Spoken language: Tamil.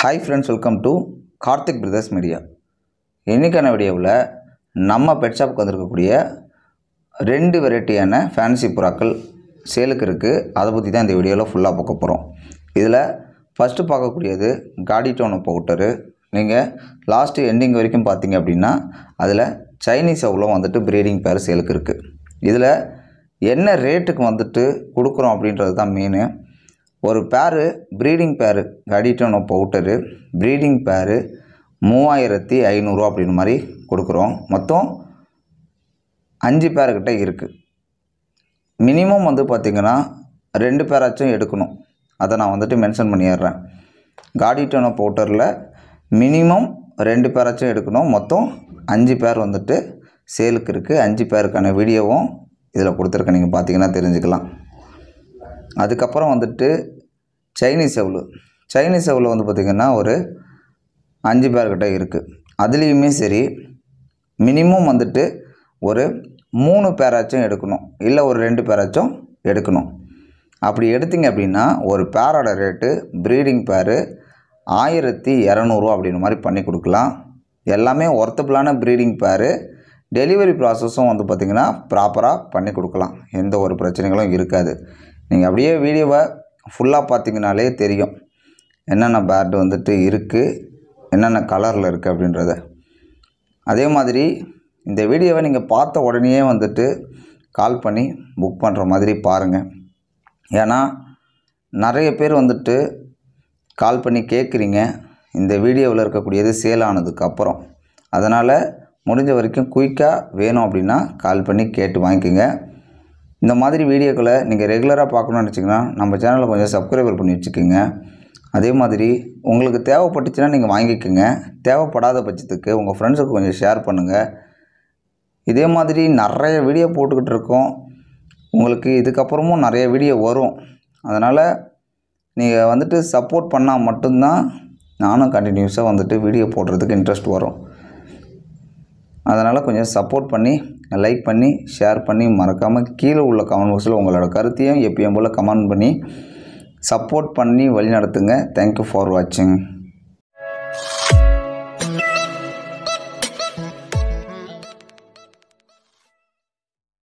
hi friends welcome to Karthik brothers media இன்றைக்கான வீடியோவில் நம்ம பெட் ஷாப்புக்கு வந்திருக்கக்கூடிய ரெண்டு வெரைட்டியான ஃபேன்சி புறாக்கள் சேலுக்கு இருக்குது அதை பற்றி தான் இந்த வீடியோவில் ஃபுல்லாக பார்க்க போகிறோம் இதில் ஃபஸ்ட்டு பார்க்கக்கூடியது காடிட்டோனோ பவுட்டரு நீங்கள் லாஸ்ட்டு எண்டிங் வரைக்கும் பார்த்தீங்க அப்படின்னா அதில் சைனீஸ் அவ்வளோ வந்துட்டு ப்ரீடிங் பேர் சேலுக்கு இருக்குது இதில் என்ன ரேட்டுக்கு வந்துட்டு கொடுக்குறோம் அப்படின்றது தான் மெயினு ஒரு பேரு ப்ரீடிங் பேரு கடிட்டோனோ பவுட்டரு ப்ரீடிங் பேரு மூவாயிரத்தி ஐநூறுரூவா அப்படின்னு மாதிரி கொடுக்குறோம் மொத்தம் அஞ்சு பேர்கிட்ட இருக்குது மினிமம் வந்து பார்த்திங்கன்னா ரெண்டு பேராச்சும் எடுக்கணும் அதை நான் வந்துட்டு மென்ஷன் பண்ணிடுறேன் காடிட்டோனோ பவுட்டரில் மினிமம் ரெண்டு பேராச்சும் எடுக்கணும் மொத்தம் அஞ்சு பேர் வந்துட்டு சேலுக்கு இருக்குது அஞ்சு பேருக்கான வீடியோவும் இதில் கொடுத்துருக்கேன் நீங்கள் பார்த்தீங்கன்னா தெரிஞ்சுக்கலாம் அதுக்கப்புறம் வந்துட்டு சைனீஸ் செவ்லு சைனீஸ் செவ்லு வந்து பார்த்திங்கன்னா ஒரு அஞ்சு பேர்கிட்ட இருக்குது அதுலேயுமே சரி மினிமம் வந்துட்டு ஒரு மூணு பேராச்சும் எடுக்கணும் இல்லை ஒரு ரெண்டு பேராச்சும் எடுக்கணும் அப்படி எடுத்தீங்க அப்படின்னா ஒரு பேரோட ரேட்டு ப்ரீடிங் பேரு ஆயிரத்தி இரநூறுவா அப்படின்னு மாதிரி பண்ணி கொடுக்கலாம் எல்லாமே ஒர்த்தபிளான ப்ரீடிங் பேரு டெலிவரி ப்ராசஸும் வந்து பார்த்திங்கன்னா ப்ராப்பராக பண்ணி கொடுக்கலாம் எந்த ஒரு பிரச்சனைகளும் இருக்காது நீங்கள் அப்படியே வீடியோவை ஃபுல்லாக பார்த்தீங்கனாலே தெரியும் என்னென்ன பேர்டு வந்துட்டு இருக்குது என்னென்ன கலரில் இருக்குது அப்படின்றத அதே மாதிரி இந்த வீடியோவை நீங்கள் பார்த்த உடனே வந்துட்டு கால் பண்ணி புக் பண்ணுற மாதிரி பாருங்கள் ஏன்னா நிறைய பேர் வந்துட்டு கால் பண்ணி கேட்குறீங்க இந்த வீடியோவில் இருக்கக்கூடியது சேல் ஆனதுக்கப்புறம் அதனால் முடிஞ்ச வரைக்கும் குயிக்காக வேணும் அப்படின்னா கால் பண்ணி கேட்டு வாங்கிக்கோங்க இந்த மாதிரி வீடியோக்களை நீங்கள் ரெகுலராக பார்க்கணும்னு நினச்சிங்கன்னா நம்ம சேனலை கொஞ்சம் சப்ஸ்கிரைபர் பண்ணி வச்சுக்கோங்க அதே மாதிரி உங்களுக்கு தேவைப்பட்டுச்சுன்னா நீங்கள் வாங்கிக்கோங்க தேவைப்படாத பட்சத்துக்கு உங்கள் ஃப்ரெண்ட்ஸுக்கு கொஞ்சம் ஷேர் பண்ணுங்கள் இதே மாதிரி நிறைய வீடியோ போட்டுக்கிட்டு இருக்கோம் உங்களுக்கு இதுக்கப்புறமும் நிறைய வீடியோ வரும் அதனால் நீங்கள் வந்துட்டு சப்போர்ட் பண்ணால் மட்டும்தான் நானும் கண்டினியூஸாக வந்துட்டு வீடியோ போடுறதுக்கு இன்ட்ரெஸ்ட் வரும் அதனால் கொஞ்சம் சப்போர்ட் பண்ணி லைக் பண்ணி ஷேர் பண்ணி மறக்காமல் கீழே உள்ள கமெண்ட் பாக்ஸில் உங்களோட கருத்தையும் எப்பயும் போல் கமெண்ட் பண்ணி சப்போர்ட் பண்ணி வழி நடத்துங்க தேங்க்யூ ஃபார் வாட்சிங்